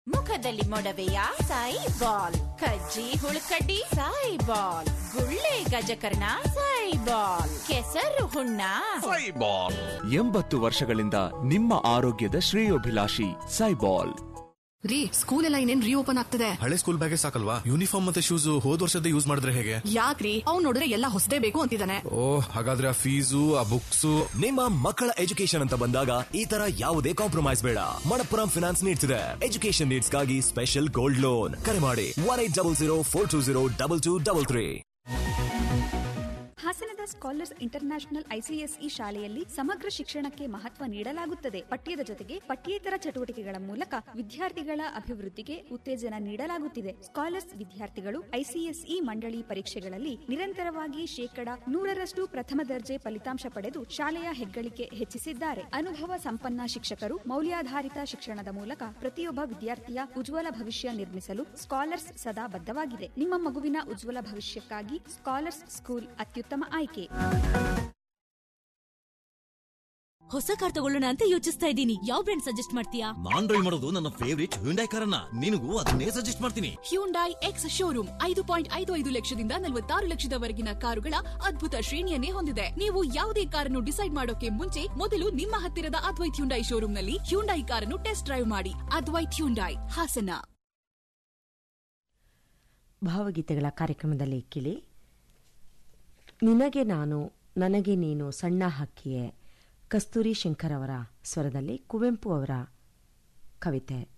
ಮುಖದಲ್ಲಿ ಮೊಡವೆಯ ಸಾಯಿ ಬಾಲ್ ಕಜ್ಜಿ ಹುಳುಕಡ್ಡಿ ಸಾಯಿ ಬಾಲ್ ಗುಳ್ಳೆ ಗಜಕರ್ಣ ಸಾಯಿ ಬಾಲ್ ಕೆಸರು ಹುಣ್ಣ ಸೈಬಾಲ್ ಎಂಬತ್ತು ವರ್ಷಗಳಿಂದ ನಿಮ್ಮ ಆರೋಗ್ಯದ ಶ್ರೇಯೋಭಿಲಾಷಿ ಸೈಬಾಲ್ ರೀ ಸ್ಕೂಲ್ ಎಲ್ಲ ಇನ್ನೇನ್ ರೀಓಪನ್ ಆಗ್ತದೆ ಹಳೆ ಸ್ಕೂಲ್ ಬ್ಯಾಗೇ ಸಾಕಲ್ವಾ ಯೂನಿಫಾರ್ಮ್ ಮತ್ತೆ ಶೂಸ್ ಹೋದ್ ವರ್ಷದ ಯೂಸ್ ಮಾಡಿದ್ರೆ ಹೇಗೆ ಯಾಕ್ರಿ ಅವ್ನ್ ನೋಡಿದ್ರೆ ಎಲ್ಲ ಹೊಸದೇ ಬೇಕು ಅಂತಿದ್ದಾನೆ ಓ ಹಾಗಾದ್ರೆ ಆ ಫೀಸು ಆ ಬುಕ್ಸ್ ನಿಮ್ಮ ಮಕ್ಕಳ ಎಜುಕೇಶನ್ ಅಂತ ಬಂದಾಗ ಈ ತರ ಯಾವುದೇ ಕಾಂಪ್ರಮೈಸ್ ಬೇಡ ಮಣಪ್ಪುರಂ ಫಿನಾನ್ಸ್ ನೀಡ್ಸ್ ಇದೆ ಎಜುಕೇಶನ್ ನೀಡ್ಸ್ ಗಾಗಿ ಸ್ಪೆಷಲ್ ಗೋಲ್ಡ್ ಲೋನ್ ಕರೆ ಮಾಡಿ one eight double zero four two zero double two double three ಹಾಸನದ ಸ್ಕಾಲರ್ಸ್ ಇಂಟರ್ನ್ಯಾಷನಲ್ ಐಸಿಎಸ್ಇ ಶಾಲೆಯಲ್ಲಿ ಸಮಗ್ರ ಶಿಕ್ಷಣಕ್ಕೆ ಮಹತ್ವ ನೀಡಲಾಗುತ್ತದೆ ಪಠ್ಯದ ಜೊತೆಗೆ ಪಠ್ಯೇತರ ಚಟುವಟಿಕೆಗಳ ಮೂಲಕ ವಿದ್ಯಾರ್ಥಿಗಳ ಅಭಿವೃದ್ಧಿಗೆ ಉತ್ತೇಜನ ನೀಡಲಾಗುತ್ತಿದೆ ಸ್ಕಾಲರ್ಸ್ ವಿದ್ಯಾರ್ಥಿಗಳು ಐಸಿಎಸ್ಇ ಮಂಡಳಿ ಪರೀಕ್ಷೆಗಳಲ್ಲಿ ನಿರಂತರವಾಗಿ ಶೇಕಡ ನೂರರಷ್ಟು ಪ್ರಥಮ ದರ್ಜೆ ಫಲಿತಾಂಶ ಪಡೆದು ಶಾಲೆಯ ಹೆಗ್ಗಳಿಕೆ ಹೆಚ್ಚಿಸಿದ್ದಾರೆ ಅನುಭವ ಸಂಪನ್ನ ಶಿಕ್ಷಕರು ಮೌಲ್ಯಾಧಾರಿತ ಶಿಕ್ಷಣದ ಮೂಲಕ ಪ್ರತಿಯೊಬ್ಬ ವಿದ್ಯಾರ್ಥಿಯ ಉಜ್ವಲ ಭವಿಷ್ಯ ನಿರ್ಮಿಸಲು ಸ್ಕಾಲರ್ಸ್ ಸದಾ ಬದ್ಧವಾಗಿದೆ ನಿಮ್ಮ ಮಗುವಿನ ಉಜ್ವಲ ಭವಿಷ್ಯಕ್ಕಾಗಿ ಸ್ಕಾಲರ್ಸ್ ಸ್ಕೂಲ್ ಅತ್ಯುತ್ತಮ ಆಯ್ಕೆ ಹೊಸ ಕಾರ್ ತಗೊಳ್ಳೋಣ ಅಂತ ಯೋಚಿಸ್ತಾ ಇದ್ದೀನಿ ಯಾವ ಬ್ರ್ಯಾಂಡ್ ಸಜೆಸ್ಟ್ ಮಾಡ್ತೀಯಾ ನಾನ್ ಡ್ರೈವ್ ಮಾಡೋದು ನನ್ನ ಫೇವರಿಟ್ ಹ್ಯುಂಡೈ ಕಾರನ್ನ ನಿನಗೂ ಅದನ್ನೇ ಸಜೆಸ್ಟ್ ಮಾಡ್ತೀನಿ ಹ್ಯೂಂಡೈ ಎಕ್ಸ್ ಶೋರೂಮ್ ಐದು ಪಾಯಿಂಟ್ ಐದು ಐದು ಲಕ್ಷದಿಂದ ನಲವತ್ತಾರು ಲಕ್ಷದವರೆಗಿನ ಕಾರುಗಳ ಅದ್ಭುತ ಶ್ರೇಣಿಯನ್ನೇ ಹೊಂದಿದೆ ನೀವು ಯಾವುದೇ ಕಾರನ್ನು ಡಿಸೈಡ್ ಮಾಡೋಕೆ ಮುಂಚೆ ಮೊದಲು ನಿಮ್ಮ ಹತ್ತಿರದ ಅದ್ವೈತ್ ಹ್ಯುಂಡೈ ಶೋರೂಮ್ನಲ್ಲಿ ಹ್ಯುಂಡೈ ಕಾರನ್ನು ಟೆಸ್ಟ್ ಡ್ರೈವ್ ಮಾಡಿ ಅದ್ವೈತ್ ಹ್ಯುಂಡೈ ಹಾಸನ ಭಾವಗೀತೆಗಳ ಕಾರ್ಯಕ್ರಮದಲ್ಲಿ ಕಿಳಿ ನಿನಗೆ ನಾನು ನನಗೆ ನೀನು ಸಣ್ಣ ಹಕ್ಕಿಯೇ ಕಸ್ತೂರಿ ಶಂಕರ್ ಅವರ ಸ್ವರದಲ್ಲಿ ಕುವೆಂಪು ಅವರ ಕವಿತೆ